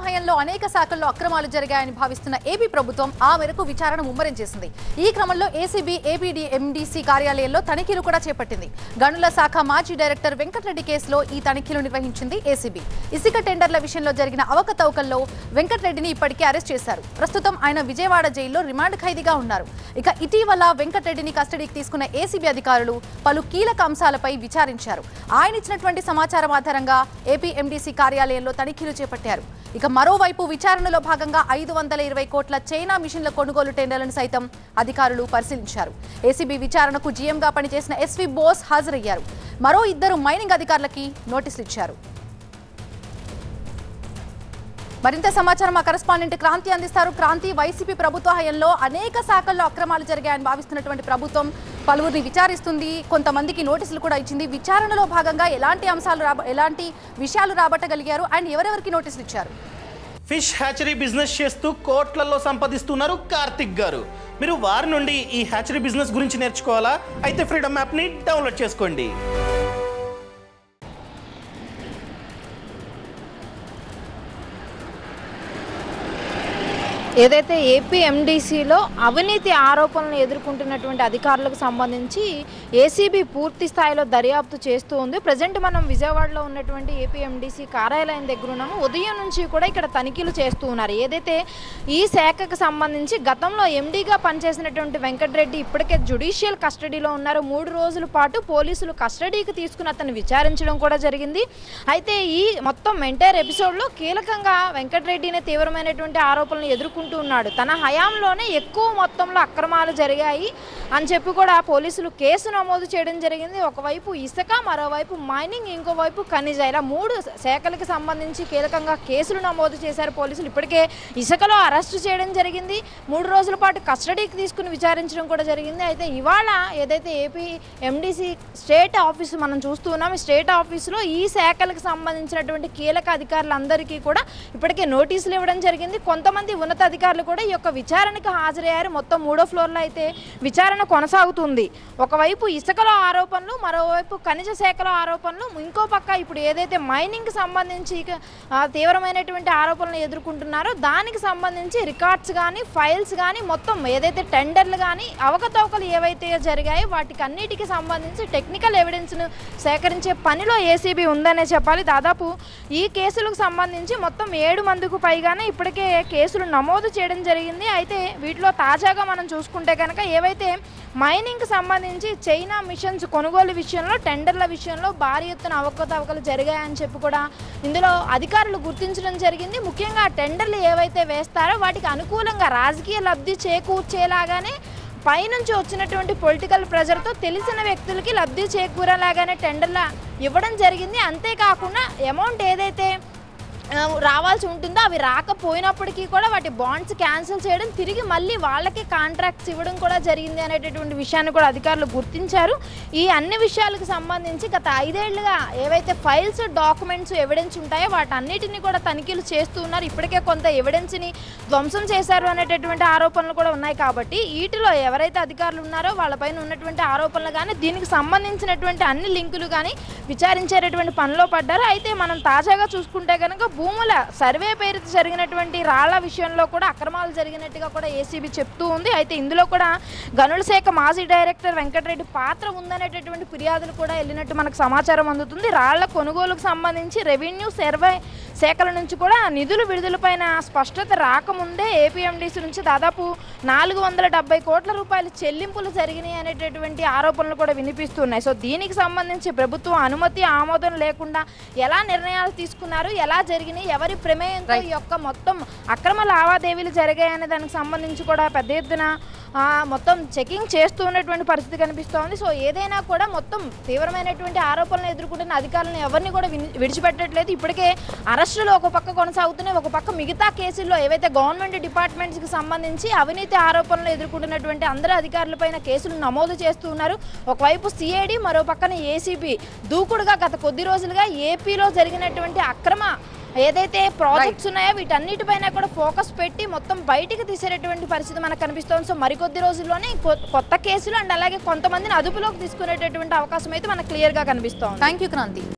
హయాంలో అనేక శాఖల్లో అక్రమాలు జరిగాయని భావిస్తున్న ఏపీ ప్రభుత్వం ఆ మేరకు విచారణ ముమ్మరం చేసింది ఈ క్రమంలో ఏసీబీ ఏపీడీ ఎండీసీ కార్యాలయంలో తనిఖీలు కూడా చేపట్టింది గనుల శాఖ మాజీ డైరెక్టర్ వెంకటరెడ్డి కేసులో ఈ తనిఖీలు నిర్వహించింది ఏసీబీ ఇసుక టెండర్ల విషయంలో జరిగిన అవకతవకల్లో వెంకటరెడ్డిని ఇప్పటికే అరెస్ట్ చేశారు ప్రస్తుతం ఆయన విజయవాడ జైల్లో రిమాండ్ ఖైదీగా ఉన్నారు ఇక ఇటీవల వెంకటరెడ్డిని కస్టడీకి తీసుకున్న ఏసీబీ అధికారులు పలు కీలక అంశాలపై విచారించారు ఆయన ఇచ్చినటువంటి సమాచారం ఆధారంగా ఏపీ ఎండీసీ కార్యాలయంలో తనిఖీలు చేపట్టారు ఇక మరోవైపు విచారణలో భాగంగా ఐదు వందల ఇరవై కోట్ల చైనా మిషన్ల కొనుగోలు టెండర్లను సైతం అధికారులు పరిశీలించారు ఏసీబీ విచారణకు జీఎంగా పనిచేసిన ఎస్వి బోస్ హాజరయ్యారు మరో ఇద్దరు మైనింగ్ అధికారులకి నోటీసులు ఇచ్చారు మరింత సమాచారం మా కరెస్పాండెంట్ క్రాంతి అందిస్తారు క్రాంతి వైసీపీ ప్రభుత్వ హయంలో అనేక శాఖల్లో అక్రమాలు జరిగాయని భావిస్తున్నటువంటి ప్రభుత్వం పలువురిని విచారిస్తుంది కొంతమందికి నోటీసులు కూడా ఇచ్చింది విచారణలో భాగంగా ఎలాంటి అంశాలు రాబ ఎలాంటి విషయాలు రాబట్టగలిగారు అండ్ ఎవరెవరికి నోటీసులు ఇచ్చారు ఫిష్ హ్యాచరీ బిజినెస్ చేస్తూ కోట్లలో సంపాదిస్తున్నారు కార్తిక్ గారు మీరు వారి నుండి ఈ హ్యాచరీ బిజినెస్ గురించి నేర్చుకోవాలా అయితే ఫ్రీడమ్ యాప్ని డౌన్లోడ్ చేసుకోండి ఏదైతే ఏపీ ఎండీసీలో అవినీతి ఆరోపణలు ఎదుర్కొంటున్నటువంటి అధికారులకు సంబంధించి ఏసీబీ పూర్తి స్థాయిలో దర్యాప్తు చేస్తూ ఉంది ప్రజెంట్ మనం విజయవాడలో ఉన్నటువంటి ఏపీ ఎండీసీ కార్యాలయం దగ్గర ఉన్నాము ఉదయం నుంచి కూడా ఇక్కడ తనిఖీలు చేస్తూ ఉన్నారు ఏదైతే ఈ శాఖకు సంబంధించి గతంలో ఎండీగా పనిచేసినటువంటి వెంకటరెడ్డి ఇప్పటికే జుడిషియల్ కస్టడీలో ఉన్నారు మూడు రోజుల పాటు పోలీసులు కస్టడీకి తీసుకుని అతన్ని విచారించడం కూడా జరిగింది అయితే ఈ మొత్తం ఎంటైర్ ఎపిసోడ్లో కీలకంగా వెంకటరెడ్డిని తీవ్రమైనటువంటి ఆరోపణలు ఎదుర్కొంటూ ఉన్నాడు తన హయాంలోనే ఎక్కువ మొత్తంలో అక్రమాలు జరిగాయి అని చెప్పి కూడా పోలీసులు కేసు నమోదు చేయడం జరిగింది ఒకవైపు ఇసుక మరోవైపు మైనింగ్ ఇంకోవైపు ఖనిజ ఇలా మూడు శాఖలకు సంబంధించి కీలకంగా కేసులు నమోదు చేశారు పోలీసులు ఇప్పటికే ఇసుకలో అరెస్టు చేయడం జరిగింది మూడు రోజుల పాటు కస్టడీకి తీసుకుని విచారించడం కూడా జరిగింది అయితే ఇవాళ ఏదైతే ఏపీ ఎండీసీ స్టేట్ ఆఫీసు మనం చూస్తూ ఉన్నాం ఈ స్టేట్ ఆఫీసులో ఈ శాఖలకు సంబంధించినటువంటి కీలక అధికారులందరికీ కూడా ఇప్పటికే నోటీసులు ఇవ్వడం జరిగింది కొంతమంది ఉన్నతాధికారులు కూడా ఈ యొక్క విచారణకు హాజరయ్యారు మొత్తం మూడో ఫ్లోర్లో అయితే విచారణ కొనసాగుతుంది ఒకవైపు ఇసుకలో ఆరోపణలు మరోవైపు ఖనిజ శాఖలో ఆరోపణలు ఇంకో పక్క ఇప్పుడు ఏదైతే మైనింగ్ సంబంధించి ఆ, తీవ్రమైనటువంటి ఆరోపణలు ఎదుర్కొంటున్నారో దానికి సంబంధించి రికార్డ్స్ కానీ ఫైల్స్ కానీ మొత్తం ఏదైతే టెండర్లు కానీ అవకతవకలు ఏవైతే జరిగాయో వాటికి అన్నిటికీ సంబంధించి టెక్నికల్ ఎవిడెన్స్ను సేకరించే పనిలో ఏసీబీ ఉందనే చెప్పాలి దాదాపు ఈ కేసులకు సంబంధించి మొత్తం ఏడు మందికి పైగానే ఇప్పటికే కేసులు నమోదు చేయడం జరిగింది అయితే వీటిలో తాజాగా మనం చూసుకుంటే కనుక ఏవైతే మైనింగ్కి సంబంధించి చైనా మిషన్స్ కొనుగోలు విషయంలో టెండర్ల విషయంలో భారీ ఎత్తున అవకతవకలు జరిగాయని చెప్పి కూడా ఇందులో అధికారులు గుర్తించడం జరిగింది ముఖ్యంగా ఆ టెండర్లు ఏవైతే వేస్తారో వాటికి అనుకూలంగా రాజకీయ లబ్ధి చేకూర్చేలాగానే పైనుంచి వచ్చినటువంటి పొలిటికల్ ప్రెజర్తో తెలిసిన వ్యక్తులకి లబ్ధి చేకూరేలాగానే టెండర్ల ఇవ్వడం జరిగింది అంతేకాకుండా అమౌంట్ ఏదైతే ఆ, రావాల్సి ఉంటుందో అవి రాకపోయినప్పటికీ కూడా వాటి బాండ్స్ క్యాన్సిల్ చేయడం తిరిగి మళ్ళీ వాళ్ళకి కాంట్రాక్ట్స్ ఇవ్వడం కూడా జరిగింది అనేటటువంటి విషయాన్ని కూడా అధికారులు గుర్తించారు ఈ అన్ని విషయాలకు సంబంధించి గత ఐదేళ్లుగా ఏవైతే ఫైల్స్ డాక్యుమెంట్స్ ఎవిడెన్స్ ఉంటాయో వాటన్నిటిని కూడా తనిఖీలు చేస్తూ ఉన్నారు ఇప్పటికే కొంత ఎవిడెన్స్ని ధ్వంసం చేశారు అనేటటువంటి ఆరోపణలు కూడా ఉన్నాయి కాబట్టి వీటిలో ఎవరైతే అధికారులు ఉన్నారో వాళ్ళపైన ఉన్నటువంటి ఆరోపణలు కానీ దీనికి సంబంధించినటువంటి అన్ని లింకులు కానీ విచారించేటటువంటి పనిలో పడ్డారు అయితే మనం తాజాగా చూసుకుంటే కనుక భూముల సర్వే పేరుతో జరిగినటువంటి రాళ్ల విషయంలో కూడా అక్రమాలు జరిగినట్టుగా కూడా ఏసీబీ చెప్తూ ఉంది అయితే ఇందులో కూడా గనుల శాఖ మాజీ డైరెక్టర్ వెంకటరెడ్డి పాత్ర ఉందనేటటువంటి ఫిర్యాదులు కూడా వెళ్ళినట్టు మనకు సమాచారం అందుతుంది రాళ్ల కొనుగోలుకు సంబంధించి రెవెన్యూ సర్వే శాఖల నుంచి కూడా నిధుల విడుదలపైన స్పష్టత రాకముందే ఏపీఎండీసీ నుంచి దాదాపు నాలుగు వందల డెబ్బై కోట్ల రూపాయల చెల్లింపులు జరిగినాయి అనేటటువంటి ఆరోపణలు కూడా వినిపిస్తున్నాయి సో దీనికి సంబంధించి ప్రభుత్వం అనుమతి ఆమోదం లేకుండా ఎలా నిర్ణయాలు తీసుకున్నారు ఎలా జరిగినాయి ఎవరి ప్రమేయంతో ఈ యొక్క మొత్తం అక్రమ లావాదేవీలు జరిగాయనే దానికి సంబంధించి కూడా పెద్ద ఎత్తున ఆ, మొత్తం చెకింగ్ చేస్తూ ఉన్నటువంటి పరిస్థితి కనిపిస్తోంది సో ఏదైనా కూడా మొత్తం తీవ్రమైనటువంటి ఆరోపణలు ఎదుర్కొంటున్న అధికారులను ఎవరిని కూడా విని- విడిచిపెట్టట్లేదు ఇప్పటికే అరెస్టులు ఒక పక్క కొనసాగుతున్నాయి ఒక పక్క మిగతా కేసుల్లో ఏవైతే గవర్నమెంట్ డిపార్ట్మెంట్స్కి సంబంధించి అవినీతి ఆరోపణలు ఎదుర్కొంటున్నటువంటి అందరు అధికారులపైన కేసులు నమోదు చేస్తూ ఉన్నారు ఒకవైపు సిఐడి మరో పక్కన ఏసీబీ దూకుడుగా గత కొద్ది రోజులుగా ఏపీలో జరిగినటువంటి అక్రమ ఏదైతే ప్రాజెక్ట్స్ ఉన్నాయో వీటన్నిటిపైన కూడా ఫోకస్ పెట్టి మొత్తం బయటికి తీసేటటువంటి పరిస్థితి మనకు కనిపిస్తోంది సో మరికొద్ది రోజుల్లోనే కొ- కొత్త కేసులు అండ్ అలాగే కొంతమందిని అదుపులోకి తీసుకునేటటువంటి అవకాశం అయితే మనకు క్లియర్గా కనిపిస్తోంది థ్యాంక్ యూ క్రాంతి